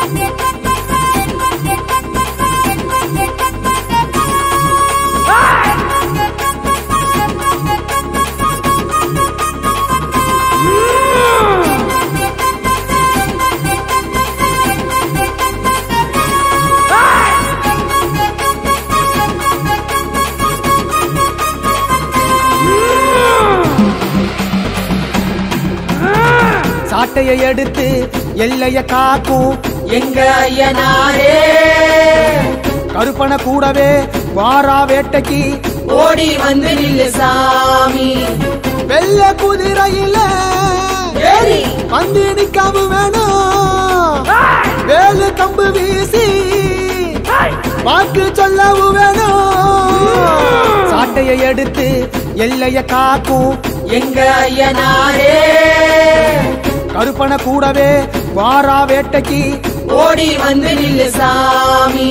சாட்டையை எடுத்து எல்லைய காக்கும் எங்க ஐயனாரே கருப்பனை கூடவே வாரா வேட்டைக்கு ஓடி வந்து நில்லு சாமி வெள்ள குதிரையில ஏறி வந்து நிக்காம வேணும் வேலு கம்பு வீசி வாக்கு சொல்லவும் வேணும் சாட்டையை எடுத்து எல்லைய காக்கும் எங்க ஐயனாரே கருப்பனை கூடவே வாரா வேட்டைக்கு ஓடி வந்து நில்லு சாமி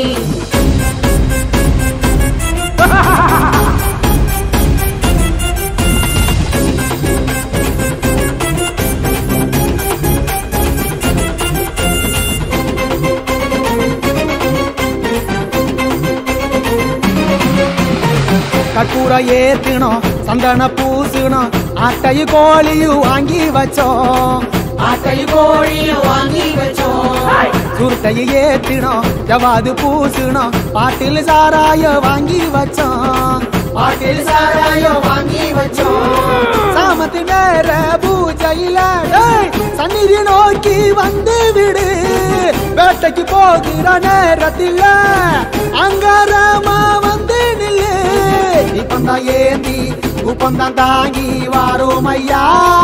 கற்பூர ஏத்தணும் சந்தன பூசணும் ஆட்டையு கோழியும் வாங்கி வச்சோம் ஆட்டை கோழியும் வாங்கி வச்சோம் சுருட்டையை ஏத்தினோம் ஜவாது பூசணும் பாட்டில் சாராய வாங்கி வச்சோம் பாட்டில் சாராயம் வாங்கி வச்சோம் சாமத்து நேர பூஜையில டேய், சந்நிதி நோக்கி வந்து விடு வேட்டைக்கு போகிற நேரத்தில் அங்காரமா வந்து நில்லு இப்பந்தான் ஏந்தி உப்பந்தான் தாங்கி வாரோம் ஐயா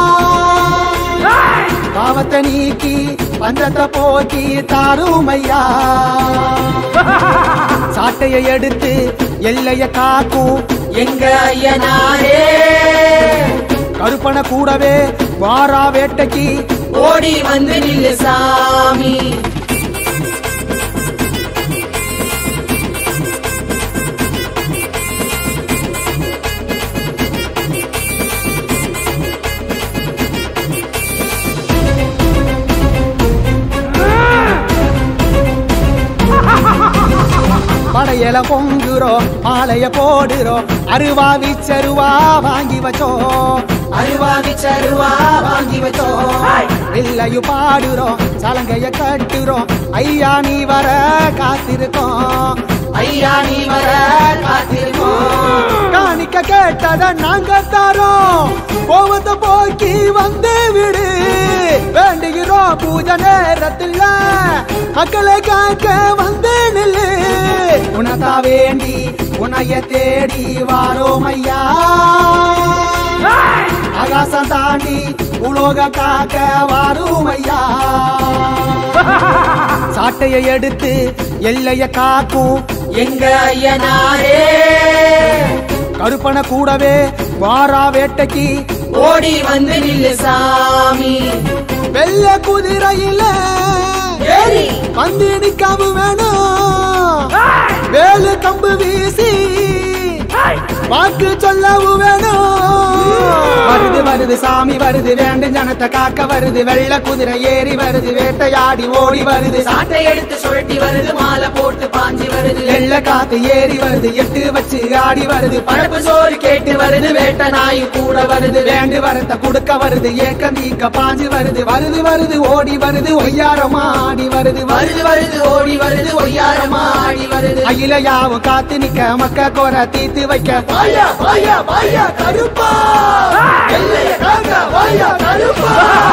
பாவத்தை நீக்கி பஞ்சத்தை போக்கி தாரும் ஐயா சாட்டையை எடுத்து எல்லைய காக்கும் எங்க ஐயனாரே கருப்பனை கூடவே வாரா வேட்டைக்கு ஓடி வந்து நில்லு சாமி படையல பொங்குறோம் மாலைய போடுறோம் அருவா விச்சருவா வாங்கி வச்சோம் அருவாவி சருவா வாங்கி வச்சோம் இல்லையு பாடுறோம் சலங்கைய கட்டுறோம் ஐயா நீ வர காத்திருக்கோம் ஐயா நீ வர காத்திருக்கோம் காணிக்க கேட்டத நாங்க தரோம் கோவத்தை போக்கி வந்து விடு வேண்டுகிறோம் பூஜை நேரத்தில் மக்களை காக்க வந்து நில்லு உனதா வேண்டி உனைய தேடி வாரோம் ஐயா ஆகாசம் தாண்டி உலோக காக்க வாரும் ஐயா சாட்டையை எடுத்து எல்லைய காக்கும் எங்க ஐயனாரே கருப்பனை கூடவே வாரா வேட்டைக்கு ஓடி வந்து நில்லு சாமி வெள்ள குதிரையில ஏறி வந்து நிக்காம வேணும் வேலு கம்பு வீசி வாக்கு சொல்லவும் வேணும் வருது வருது சாமி வருது வேண்டும் ஜனத்தை காக்க வருது வெள்ள குதிரை ஏறி வருது வேட்டையாடி ஓடி வருது சாட்டை எடுத்து சுழட்டி வருது மாலை போட்டு பாஞ்சி வருது வெள்ள காத்து ஏறி வருது எட்டு வச்சு ஆடி வருது பழப்பு சோறு கேட்டு வருது வேட்ட நாய் கூட வருது வேண்டு வரத்தை கொடுக்க வருது ஏக்கம் நீக்க பாஞ்சு வருது வருது வருது ஓடி வருது ஒய்யாரமா ஆடி வருது வருது வருது வருது ஓடி வருது ஒய்யாரமா ஆடி வருது அகிலையாவும் காத்து நிக்க மக்க கோர தீத்து வைக்க வாயா வாயா வாயா கருப்பா எல்லைய காக்க வாயா கருப்பா